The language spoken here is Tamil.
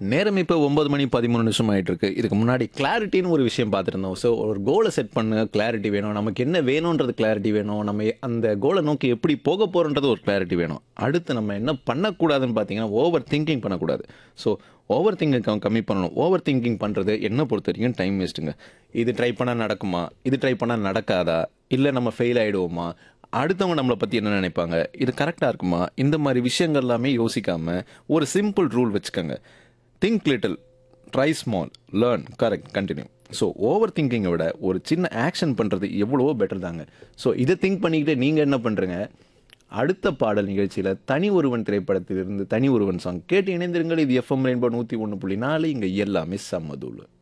நேரம் இப்போ ஒன்பது மணி பதிமூணு நிமிஷம் ஆயிட்டு இருக்கு இதுக்கு முன்னாடி கிளாரிட்டின்னு ஒரு விஷயம் பார்த்துருந்தோம் ஸோ ஒரு கோலை செட் பண்ண கிளாரிட்டி வேணும் நமக்கு என்ன வேணுன்றது கிளாரிட்டி வேணும் நம்ம அந்த கோலை நோக்கி எப்படி போக போகிறோன்றது ஒரு கிளாரிட்டி வேணும் அடுத்து நம்ம என்ன பண்ணக்கூடாதுன்னு பார்த்தீங்கன்னா ஓவர் திங்கிங் பண்ணக்கூடாது ஸோ ஓவர் திங்கிங் கம்மி பண்ணணும் ஓவர் திங்கிங் பண்ணுறது என்ன பொறுத்த வரைக்கும் டைம் வேஸ்ட்டுங்க இது ட்ரை பண்ணால் நடக்குமா இது ட்ரை பண்ணால் நடக்காதா இல்லை நம்ம ஃபெயில் ஆகிடுவோமா அடுத்தவங்க நம்மளை பற்றி என்ன நினைப்பாங்க இது கரெக்டாக இருக்குமா இந்த மாதிரி விஷயங்கள் எல்லாமே யோசிக்காமல் ஒரு சிம்பிள் ரூல் வச்சுக்கோங்க think little try small learn correct continue so over திங்கிங்கை விட ஒரு சின்ன ஆக்ஷன் பண்ணுறது எவ்வளவோ பெட்டர் தாங்க ஸோ இதை திங்க் பண்ணிக்கிட்டு நீங்கள் என்ன பண்ணுறீங்க அடுத்த பாடல் நிகழ்ச்சியில் தனி ஒருவன் திரைப்படத்திலிருந்து தனி ஒருவன் சாங் கேட்டு இணைந்திருங்கள் இது எஃப்எம் ரெயின்போ நூற்றி ஒன்று புள்ளி நாலு இங்கே எல்லாமே சம்மதூள்